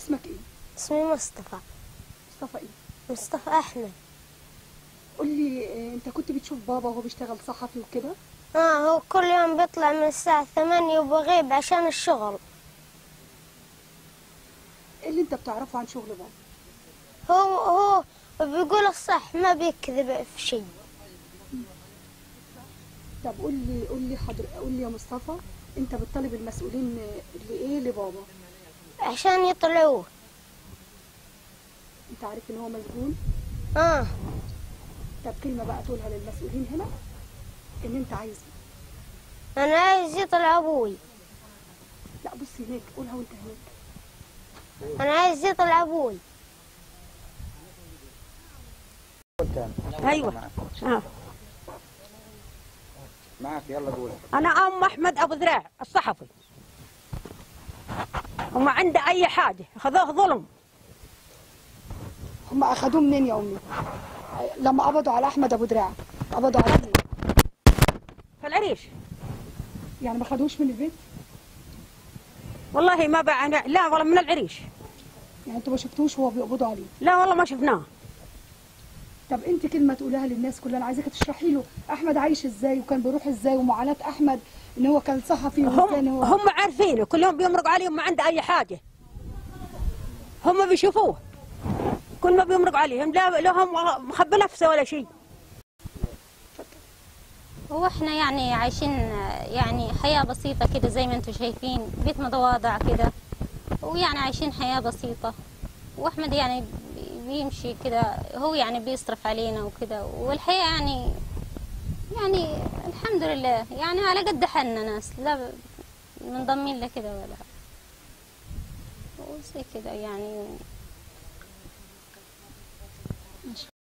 اسمك ايه اسمي مصطفى مصطفى ايه مصطفى أحمد قول لي آه، انت كنت بتشوف بابا وهو بيشتغل صحفي وكده آه هو كل يوم بيطلع من الساعة ثمانية وبغيب عشان الشغل ايه اللي انت بتعرفه عن شغل بابا هو هو بيقول الصح ما بيكذب في شيء طب قول لي قول لي حضر قول لي يا مصطفى انت بتطالب المسؤولين آه، لايه لبابا عشان يطلعوه انت عارف ان هو مسجون آه طب كلمه بقى تقولها للمسؤولين هنا ان انت عايز إيه؟ أنا عايز يطلع أبوي لا بص هناك قولها وانت هناك أنا عايز يطلع أبوي ايوه آه. معك يلا قول انا ام احمد ابو ذراع الصحفي وما عنده اي حاجه خذوه ظلم هم اخدوه منين يا امي لما قبضوا على احمد ابو دراع قبضوا عليه منين؟ في العريش يعني ما خدوش من البيت والله ما بعنا لا والله من العريش يعني انتوا ما شفتوش وهو بيقبضوا عليه لا والله ما شفناه طب انت كلمه تقولها للناس كلها انا عايزاك تشرحي له احمد عايش ازاي وكان بيروح ازاي ومعاناه احمد ان هو كان صحفي وكان هم هو هم عارفينه كل يوم بيمرقوا عليه ما عنده اي حاجه هم بيشوفوه كل ما بيمرقوا عليهم لا لا هم مخبي نفسه ولا شيء واحنا يعني عايشين يعني حياة بسيطة كده زي ما انتم شايفين بيت متواضع كده ويعني عايشين حياة بسيطة واحمد يعني بيمشي كده هو يعني بيصرف علينا وكده والحياة يعني يعني الحمد لله يعني على قد حالنا ناس لا منضمين له كده ولا وزي كده يعني ماشي